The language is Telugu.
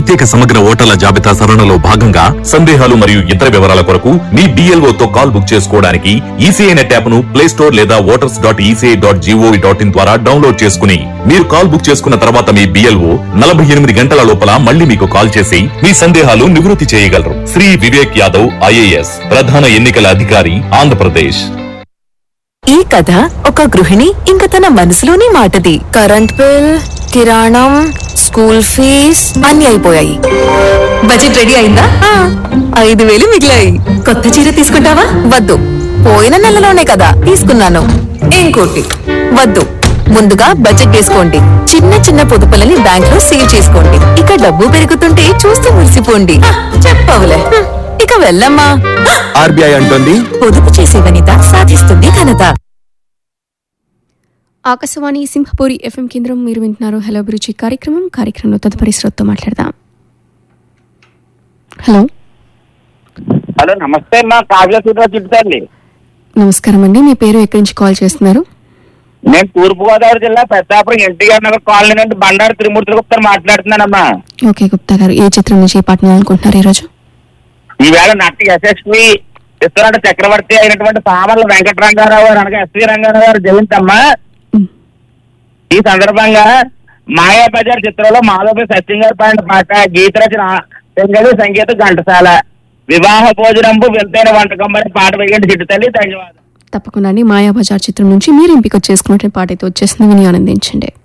ప్రత్యేక సమగ్ర ఓటర్ల జాబితా సవరణలో భాగంగా సందేహాలు మరియు ఇతర వివరాల కొరకు మీ BLO తో కాల్ బుక్ చేసుకోవడానికి ఈసీఐ నెట్ యాప్ ను ప్లే స్టోర్ లేదా voters dot ECI dot GOV dot in ద్వారా డౌన్లోడ్ చేసుకుని మీరు కాల్ బుక్ చేసుకున్న తర్వాత మీ బిఎల్ఓ నలభై ఎనిమిది గంటల లోపల మళ్ళీ మీకు కాల్ చేసి మీ సందేహాలు నివృత్తి చేయగలరు శ్రీ వివేక్ యాదవ్ ఐఏఎస్ ప్రధాన ఎన్నికల అధికారి ఆంధ్రప్రదేశ్ ఈ కథ ఒక గృహిణి ఇంక తన మనసులోని మాటది కరెంట్ బిల్ కిరాణం స్కూల్ ఫీజ్ అన్ని అయిపోయాయి బడ్జెట్ రెడీ అయిందా ఐదు వేలు మిగిలాయి కొత్త చీర తీసుకుంటావా వద్దు పోయిన నెలలోనే కదా తీసుకున్నాను ఇంకోటి వద్దు ముందుగా బడ్జెట్ వేసుకోండి చిన్న చిన్న పొదుపులని బ్యాంక్ లో సేవ్ చేసుకోండి ఇక డబ్బు పెరుగుతుంటే చూస్తూ మురిసిపోండి హ, చెప్పవులే హ్మ్, ఇక వెళ్ళమ్మా హ, ఆర్బీఐ అంటోంది పొదుపు చేసే వనిత సాధిస్తుంది ఘనత ఆకాశవాణి సింహపూరి ఎఫ్ఎం కేంద్రం మీరు వింటున్నారు హలో అభిరుచి కార్యక్రమం కార్యక్రమంలో తదుపరి శ్రోతతో మాట్లాడదాం హలో హలో నమస్తే మా కావ్య సూర్య చెప్తాండి నమస్కారం అండి మీ పేరు ఎక్కడి నుంచి కాల్ చేస్తున్నారు నేను తూర్పు గోదావరి జిల్లా పెద్దాపురం ఎన్టీఆర్ నగర్ కాలనీ నుండి బండారు త్రిమూర్తులు గుప్తా మాట్లాడుతున్నానమ్మా ఓకే గుప్తా గారు ఏ చిత్రం నుంచి ఏ పాటను అనుకుంటున్నారు ఈరోజు ఈవేళ నటి యశస్వి విశ్వనాథ చక్రవర్తి అయినటువంటి సామర్ల వెంకటరంగారావు గారు అనగా ఎస్వి రంగారావు గారు జయంతమ్మ మ్. ఈ సందర్భంగా మాయాబజార్ చిత్రంలో మాధవ సత్యం గారి పాడిన పాట గీత రచన పెంగళి సంగీత ఘంటసాల వివాహ భోజనంపు వింతైన వంటకం అని పాట వేయండి చిట్టు తల్లి ధన్యవాదాలు తప్పకుండా అండి మాయాబజార్ చిత్రం నుంచి మీరు ఎంపిక చేసుకున్నటువంటి పాట అయితే వచ్చేసింది విని ఆనందించండి